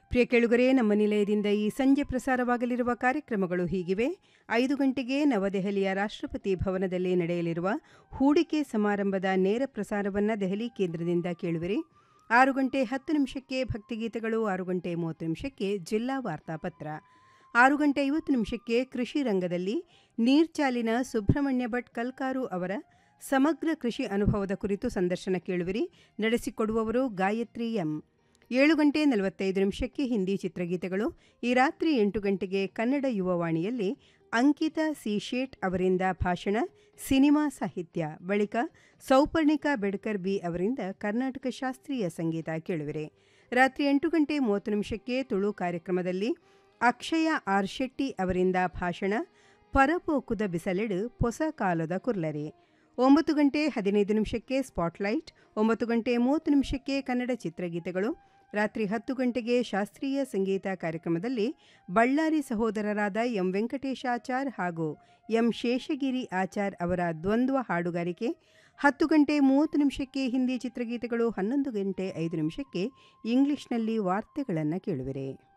ಪ್ರಿಯ ಕೆಳುಗರೆ ನಮ್ಮ ನಿಲಯದಿಂದ ಈ ಸಂಜೆ ಪ್ರಸಾರವಾಗಲಿರುವ ಕಾರ್ಯಕ್ರಮಗಳು ಹೀಗಿವೆ ಐದು ಗಂಟೆಗೆ ನವದೆಹಲಿಯ ರಾಷ್ಟ್ರಪತಿ ಭವನದಲ್ಲಿ ನಡೆಯಲಿರುವ ಹೂಡಿಕೆ ಸಮಾರಂಭದ ನೇರ ಪ್ರಸಾರವನ್ನು ದೆಹಲಿ ಕೇಂದ್ರದಿಂದ ಕೇಳುವಿರಿ ಆರು ಗಂಟೆ ಹತ್ತು ನಿಮಿಷಕ್ಕೆ ಭಕ್ತಿಗೀತೆಗಳು ಆರು ಗಂಟೆ ಮೂವತ್ತು ನಿಮಿಷಕ್ಕೆ ಜಿಲ್ಲಾ ವಾರ್ತಾಪತ್ರ ಆರು ಗಂಟೆ ಐವತ್ತು ನಿಮಿಷಕ್ಕೆ ಕೃಷಿ ರಂಗದಲ್ಲಿ ನೀರ್ಚಾಲಿನ ಸುಬ್ರಹ್ಮಣ್ಯ ಭಟ್ ಕಲ್ಕಾರು ಅವರ ಸಮಗ್ರ ಕೃಷಿ ಅನುಭವದ ಕುರಿತು ಸಂದರ್ಶನ ಕೇಳುವಿರಿ ನಡೆಸಿಕೊಡುವವರು ಗಾಯತ್ರಿ ಎಂ ಏಳು ಗಂಟೆ ನಲವತ್ತೈದು ನಿಮಿಷಕ್ಕೆ ಹಿಂದಿ ಚಿತ್ರಗೀತೆಗಳು ಈ ರಾತ್ರಿ ಎಂಟು ಗಂಟೆಗೆ ಕನ್ನಡ ಯುವವಾಣಿಯಲ್ಲಿ ಅಂಕಿತಾ ಸಿ ಶೇಟ್ ಅವರಿಂದ ಭಾಷಣ ಸಿನಿಮಾ ಸಾಹಿತ್ಯ ಬಳಿಕ ಸೌಪರ್ಣಿಕಾ ಬೆಡ್ಕರ್ ಬಿ ಅವರಿಂದ ಕರ್ನಾಟಕ ಶಾಸ್ತ್ರೀಯ ಸಂಗೀತ ಕೇಳುವಿರೆ ರಾತ್ರಿ ಎಂಟು ಗಂಟೆ ಮೂವತ್ತು ನಿಮಿಷಕ್ಕೆ ತುಳು ಕಾರ್ಯಕ್ರಮದಲ್ಲಿ ಅಕ್ಷಯ ಆರ್ ಶೆಟ್ಟಿ ಅವರಿಂದ ಭಾಷಣ ಪರಪೋಕುದ ಬಿಸಲೆಡು ಹೊಸ ಕಾಲದ ಕುರ್ಲರೆ ಒಂಬತ್ತು ಗಂಟೆ ಹದಿನೈದು ನಿಮಿಷಕ್ಕೆ ಸ್ಪಾಟ್ಲೈಟ್ ಒಂಬತ್ತು ಗಂಟೆ ಮೂವತ್ತು ನಿಮಿಷಕ್ಕೆ ಕನ್ನಡ ಚಿತ್ರಗೀತೆಗಳು ರಾತ್ರಿ ಹತ್ತು ಗಂಟೆಗೆ ಶಾಸ್ತ್ರೀಯ ಸಂಗೀತ ಕಾರ್ಯಕ್ರಮದಲ್ಲಿ ಬಳ್ಳಾರಿ ಸಹೋದರರಾದ ಎಂ ವೆಂಕಟೇಶಾಚಾರ್ ಹಾಗೂ ಎಂ ಶೇಷಗಿರಿ ಆಚಾರ್ ಅವರ ದ್ವಂದ್ವ ಹಾಡುಗಾರಿಕೆ ಹತ್ತು ಗಂಟೆ ಮೂವತ್ತು ನಿಮಿಷಕ್ಕೆ ಹಿಂದಿ ಚಿತ್ರಗೀತೆಗಳು ಹನ್ನೊಂದು ಗಂಟೆ ಐದು ನಿಮಿಷಕ್ಕೆ ಇಂಗ್ಲಿಷ್ನಲ್ಲಿ ವಾರ್ತೆಗಳನ್ನು ಕೇಳುವಿರೆ